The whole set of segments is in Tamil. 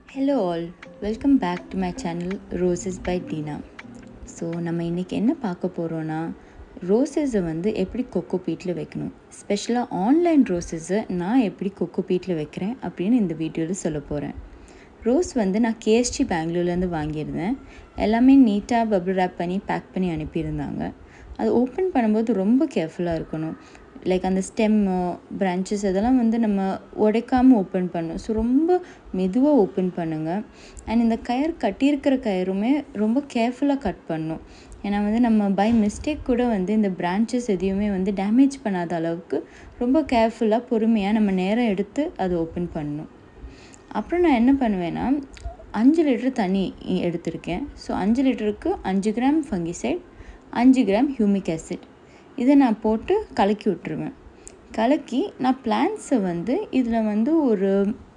hello all welcome back to my channel roses by Teena so நம்ம இன்றைக்கி என்ன பார்க்க போகிறோன்னா ரோசஸை வந்து எப்படி கொக்கோ பீட்டில் வைக்கணும் ஸ்பெஷலாக ஆன்லைன் ரோசஸை நான் எப்படி கொக்கோ பீட்டில் வைக்கிறேன் அப்படின்னு இந்த வீடியோவில் சொல்ல போகிறேன் ரோஸ் வந்து நான் கேஎஸ்டி பெங்களூர்லேருந்து வாங்கியிருந்தேன் எல்லாமே நீட்டாக பபிள் ரேப் பண்ணி பேக் பண்ணி அனுப்பியிருந்தாங்க அது ஓப்பன் பண்ணும்போது ரொம்ப கேர்ஃபுல்லாக இருக்கணும் லைக் அந்த ஸ்டெம்மு பிரான்ச்சஸ் அதெல்லாம் வந்து நம்ம உடைக்காமல் ஓப்பன் பண்ணணும் ஸோ ரொம்ப மெதுவாக ஓப்பன் பண்ணுங்கள் அண்ட் இந்த கயர் கட்டியிருக்கிற கயருமே ரொம்ப கேர்ஃபுல்லாக கட் பண்ணணும் ஏன்னா வந்து நம்ம பை மிஸ்டேக் கூட வந்து இந்த பிரான்ச்சஸ் எதையுமே வந்து டேமேஜ் பண்ணாத அளவுக்கு ரொம்ப கேர்ஃபுல்லாக பொறுமையாக நம்ம நேரம் எடுத்து அதை ஓப்பன் பண்ணணும் அப்புறம் நான் என்ன பண்ணுவேன்னா அஞ்சு லிட்டர் தண்ணி எடுத்திருக்கேன் ஸோ அஞ்சு லிட்டருக்கு அஞ்சு கிராம் ஃபங்கிசைட் அஞ்சு கிராம் ஹியூமிக் ஆசிட் இதை நான் போட்டு கலக்கி விட்டுருவேன் கலக்கி நான் பிளான்ஸை வந்து இதில் வந்து ஒரு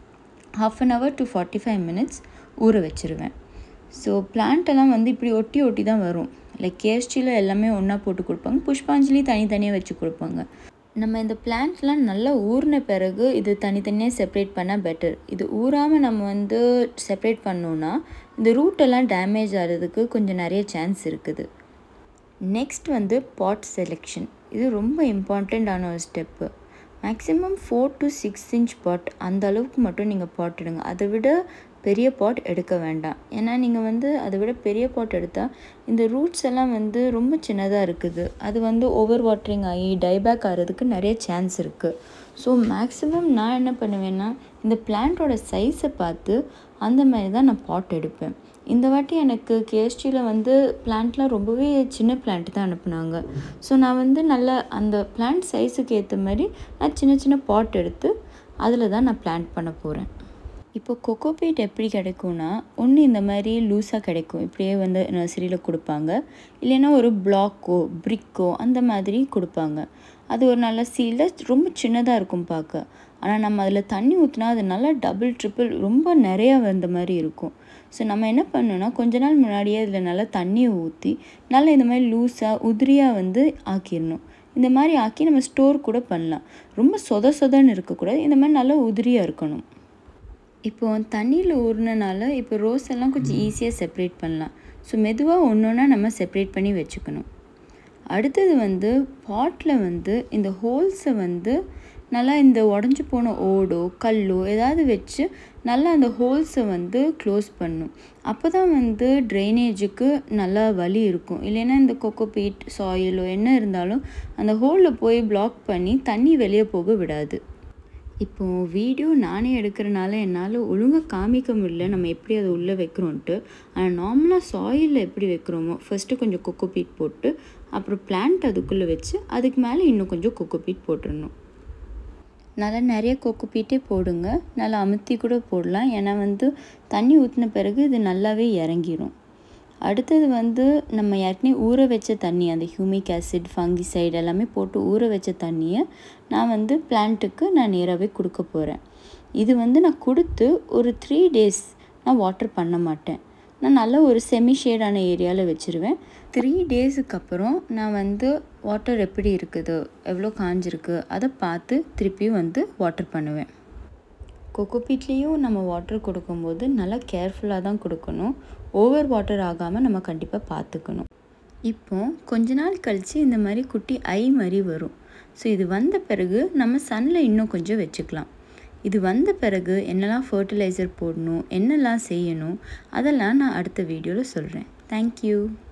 half an hour to forty five minutes ஊற வச்சுருவேன் ஸோ பிளான்ட்டெல்லாம் வந்து இப்படி ஒட்டி ஒட்டி தான் வரும் லைக் கேஸ்டியில் எல்லாமே ஒன்றா போட்டு கொடுப்பாங்க புஷ்பாஞ்சலி தனித்தனியாக வச்சு கொடுப்பாங்க நம்ம இந்த பிளான்ட்லாம் நல்லா ஊறின பிறகு இது தனித்தனியாக செப்ரேட் பண்ணால் பெட்டர் இது ஊறாமல் நம்ம வந்து செப்ரேட் பண்ணோன்னா இந்த ரூட்டெல்லாம் டேமேஜ் ஆகிறதுக்கு கொஞ்சம் நிறைய சான்ஸ் இருக்குது நெக்ஸ்ட் வந்து பாட் செலெக்ஷன் இது ரொம்ப இம்பார்ட்டண்ட்டான ஒரு step maximum four to six inch pot அந்த அளவுக்கு மட்டும் நீங்கள் பாட் எடுங்க அதை விட பெரிய பாட் எடுக்க வேண்டாம் ஏன்னா நீங்கள் வந்து அதை விட பெரிய பாட் எடுத்தால் இந்த ரூட்ஸ் எல்லாம் வந்து ரொம்ப சின்னதாக இருக்குது அது வந்து ஓவர் வாட்டரிங் ஆகி டைபேக் ஆகிறதுக்கு நிறைய சான்ஸ் இருக்குது ஸோ மேக்ஸிமம் நான் என்ன பண்ணுவேன்னா இந்த பிளான்ட்டோட சைஸை பார்த்து அந்த மாதிரி தான் நான் பாட் எடுப்பேன் இந்த வாட்டி எனக்கு கேஎஸ்டியில் வந்து பிளான்ட்லாம் ரொம்பவே சின்ன பிளான்ட் தான் அனுப்புனாங்க ஸோ நான் வந்து நல்ல அந்த பிளான்ட் சைஸுக்கு ஏற்ற மாதிரி நான் சின்ன சின்ன பாட் எடுத்து அதில் தான் நான் பிளான்ட் பண்ண போகிறேன் இப்போ கொக்கோபீட் எப்படி கிடைக்கும்னா ஒன்று இந்த மாதிரி லூஸாக கிடைக்கும் இப்படியே வந்து நர்சரியில் கொடுப்பாங்க இல்லைன்னா ஒரு பிளாக்கோ பிரிக்கோ அந்த மாதிரி கொடுப்பாங்க அது ஒரு நல்ல சீலில் ரொம்ப சின்னதாக இருக்கும் பார்க்க ஆனால் நம்ம அதில் தண்ணி ஊற்றினா அது நல்லா டபுள் ட்ரிப்பிள் ரொம்ப நிறையா வந்த மாதிரி இருக்கும் ஸோ நம்ம என்ன பண்ணோன்னா கொஞ்ச நாள் முன்னாடியே அதில் நல்லா தண்ணியை ஊற்றி நல்லா இந்த மாதிரி லூஸாக உதிரியாக வந்து ஆக்கிடணும் இந்த மாதிரி ஆக்கி நம்ம ஸ்டோர் கூட பண்ணலாம் ரொம்ப சொத சொதன்னு இருக்கக்கூடாது இந்த மாதிரி நல்லா உதிரியாக இருக்கணும் இப்போ தண்ணியில் ஊறினனால இப்போ ரோஸ் எல்லாம் கொஞ்சம் ஈஸியாக செப்ரேட் பண்ணலாம் ஸோ மெதுவாக ஒன்று ஒன்றா நம்ம செப்ரேட் பண்ணி வச்சுக்கணும் அடுத்தது வந்து பாட்டில் வந்து இந்த ஹோல்ஸை வந்து நல்லா இந்த உடஞ்சி போன ஓடோ கல்லோ ஏதாவது வச்சு நல்லா அந்த ஹோல்ஸை வந்து க்ளோஸ் பண்ணும் அப்போ தான் வந்து ட்ரைனேஜுக்கு நல்லா வலி இருக்கும் இல்லைன்னா இந்த கொக்கோபீட் சாயிலோ என்ன இருந்தாலும் அந்த ஹோலில் போய் பிளாக் பண்ணி தண்ணி வெளியே போக விடாது இப்போது வீடியோ நானே எடுக்கிறனால என்னால் ஒழுங்காக காமிக்க முடியல நம்ம எப்படி அதை உள்ளே வைக்கிறோன்ட்டு ஆனால் நார்மலாக சாயிலில் எப்படி வைக்கிறோமோ ஃபஸ்ட்டு கொஞ்சம் கொக்கோபீட் போட்டு அப்புறம் பிளான்ட் அதுக்குள்ளே வச்சு அதுக்கு மேலே இன்னும் கொஞ்சம் கொக்கோபீட் போட்டுடணும் நல்லா நிறைய கொக்கோபீட்டே போடுங்க நல்லா அமுத்தி கூட போடலாம் ஏன்னா வந்து தண்ணி ஊற்றின பிறகு இது நல்லாவே இறங்கிரும் அடுத்தது வந்து நம்ம ஏற்கனவே ஊற வச்ச தண்ணி அந்த ஹியூமிக் ஆசிட் ஃபங்கிசைடு எல்லாமே போட்டு ஊற வச்ச தண்ணியை நான் வந்து பிளான்ட்டுக்கு நான் நேராகவே கொடுக்க போகிறேன் இது வந்து நான் கொடுத்து ஒரு த்ரீ டேஸ் நான் வாட்டர் பண்ண மாட்டேன் நான் நல்ல ஒரு செமி ஷேடான ஏரியாவில் வச்சுருவேன் த்ரீ டேஸுக்கு அப்புறம் நான் வந்து வாட்டர் எப்படி இருக்குது எவ்வளோ காஞ்சிருக்கு அதை பார்த்து திருப்பியும் வந்து வாட்டர் பண்ணுவேன் கொக்கோபீட்லேயும் நம்ம வாட்டர் கொடுக்கும்போது நல்லா கேர்ஃபுல்லாக தான் கொடுக்கணும் ஓவர் வாட்டர் ஆகாமல் நம்ம கண்டிப்பாக பார்த்துக்கணும் இப்போ கொஞ்ச நாள் கழித்து இந்த மாதிரி குட்டி ஐ மாதிரி வரும் ஸோ இது வந்த பிறகு நம்ம சன்னில் இன்னும் கொஞ்சம் வச்சுக்கலாம் இது வந்த பிறகு என்னெல்லாம் ஃபர்டிலைசர் போடணும் என்னெல்லாம் செய்யணும் அதெல்லாம் நான் அடுத்த வீடியோவில் சொல்கிறேன் தேங்க்யூ